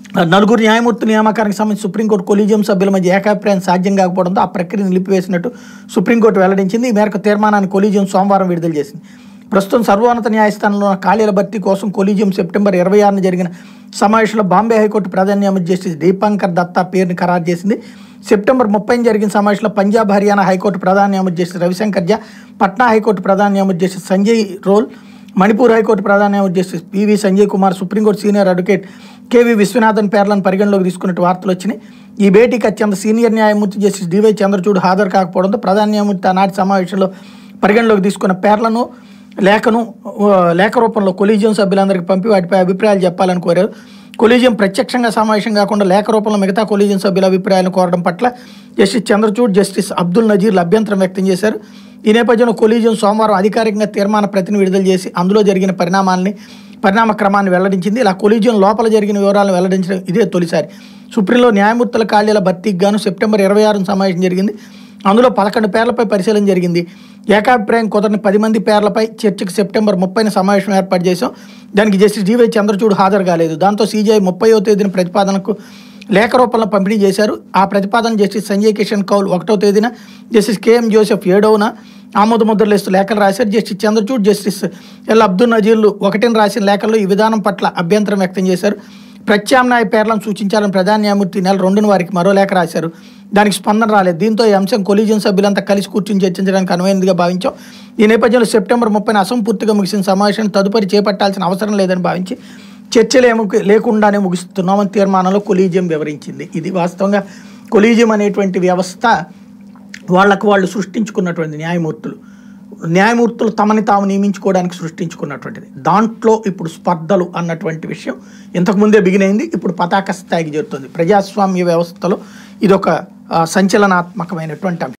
నలుగురు న్యాయమూర్తుల నియామకానికి సంబంధించి సుప్రీంకోర్టు కొలీజియం సభ్యుల మధ్య ఏకాభిప్రాయం సాధ్యం కాకపోవడంతో ఆ ప్రక్రియను నిలిపివేసినట్టు సుప్రీంకోర్టు వెల్లడించింది ఈ మేరకు తీర్మానాన్ని కొలీజియం సోమవారం విడుదల చేసింది ప్రస్తుతం సర్వోన్నత న్యాయస్థానంలో ఉన్న ఖాళీల భర్తీ కోసం కొలీజియం సెప్టెంబర్ ఇరవై ఆరున జరిగిన సమావేశంలో బాంబే హైకోర్టు ప్రధాన న్యాయమూర్తి జస్టిస్ దీపాంకర్ దత్తా పేరుని ఖరారు చేసింది సెప్టెంబర్ ముప్పై జరిగిన సమావేశంలో పంజాబ్ హర్యానా హైకోర్టు ప్రధాన న్యాయమూర్తి జస్టిస్ రవిశంకర్ జా పట్నా హైకోర్టు ప్రధాన న్యాయమూర్తి జస్టిస్ సంజయ్ రోల్ మణిపూర్ హైకోర్టు ప్రధాన న్యాయమూర్తి justice P V Sanjay Kumar supreme court senior advocate K V Viswanathan పేర్లను పరిగణలోకి తీసుకున్నట్టు వార్తలు వచ్చినాయి ఈ భేటీకి అత్యంత సీనియర్ న్యాయమూర్తి జస్టిస్ డివై చంద్రచూడ్ హాజరు కాకపోవడంతో ప్రధాన న్యాయమూర్తి ఆనాటి సమావేశంలో పరిగణలోకి తీసుకున్న పేర్లను లేఖను ఆ, లేఖ రూపంలో కొలీజియం సభ్యులందరికీ పంపి వాటిపై అభిప్రాయాలు చెప్పాలని కోరారు కొలీజియం ప్రత్యక్షంగా సమావేశం కాకుండా లేఖ రూపంలో మిగతా కొలీజియం సభ్యుల అభిప్రాయాలను కోరడం పట్ల జస్టిస్ చంద్రచూడ్ జస్టిస్ అబ్దుల్ నజీర్ అభ్యంతరం వ్యక్తం చేశారు ఈ నేపథ్యంలో కొలీజియం సోమవారం అధికారికంగా తీర్మాన ప్రతిని విడుదల చేసి అందులో జరిగిన పరిణామాల్ని పరిణామ క్రమాన్ని వెల్లడించింది ఇలా కొలీజియం లోపల జరిగిన వివరాలను వెల్లడించడం ఇదే తొలిసారి సుప్రీంలో న్యాయమూర్తుల ఖాళీల భర్తీకి గాను సెప్టెంబర్ ఇరవై ఆరున సమావేశం జరిగింది అందులో పదకొండు పేర్లపై పరిశీలన జరిగింది ఏకాభిప్రాయం కుదరని పది మంది పేర్లపై చర్చకు సెప్టెంబర్ ముప్పైన సమావేశం ఏర్పాటు చేశాం దానికి జస్టిస్ డివై చంద్రచూడ్ హాజరు కాలేదు దాంతో సీజీఐ ముప్పైవ తేదీన ప్రతిపాదనకు లేఖ రూపంలో పంపిణీ చేశారు ఆ ప్రతిపాదన జస్టిస్ సంజయ్ కిషన్ కౌల్ ఒకటో తేదీన జస్టిస్ కేఎం జోసెఫ్ ఏడవన ఆమోద ముద్రలు ఇస్తూ లేఖలు రాశారు justice Chandrachud justice L Abdul నజీర్లు ఒకటిని రాసిన లేఖల్లో ఈ విధానం పట్ల అభ్యంతరం వ్యక్తం చేశారు ప్రత్యామ్నాయ పేర్లను సూచించాలని ప్రధాన న్యాయమూర్తి నెల రెండున వారికి మరో లేఖ రాశారు దానికి స్పందన రాలేదు దీంతో ఈ అంశం కొలీజియం సభ్యులంతా కలిసి కూర్చుని చర్చించడానికి అనువైనదిగా భావించాం ఈ నేపథ్యంలో సెప్టెంబర్ ముప్పైన అసంపూర్తిగా ముగిసిన సమావేశాన్ని తదుపరి చేపట్టాల్సిన అవసరం లేదని భావించి చర్చలు ఏమి లేకుండానే ముగిస్తున్నామని తీర్మానంలో కొలీజియం వివరించింది ఇది వాస్తవంగా కొలీజియం అనేటువంటి వ్యవస్థ వాళ్ళకు వాళ్ళు సృష్టించుకున్నటువంటి న్యాయమూర్తులు న్యాయమూర్తులు తమని తాము నియమించుకోవడానికి సృష్టించుకున్నటువంటిది దాంట్లో ఇప్పుడు స్పర్ధలు అన్నటువంటి విషయం ఇంతకుముందే బిగినైంది ఇప్పుడు పతాక స్థాయికి చేరుతుంది ప్రజాస్వామ్య వ్యవస్థలో ఇదొక ఆ, సంచలనాత్మకమైనటువంటి అంశం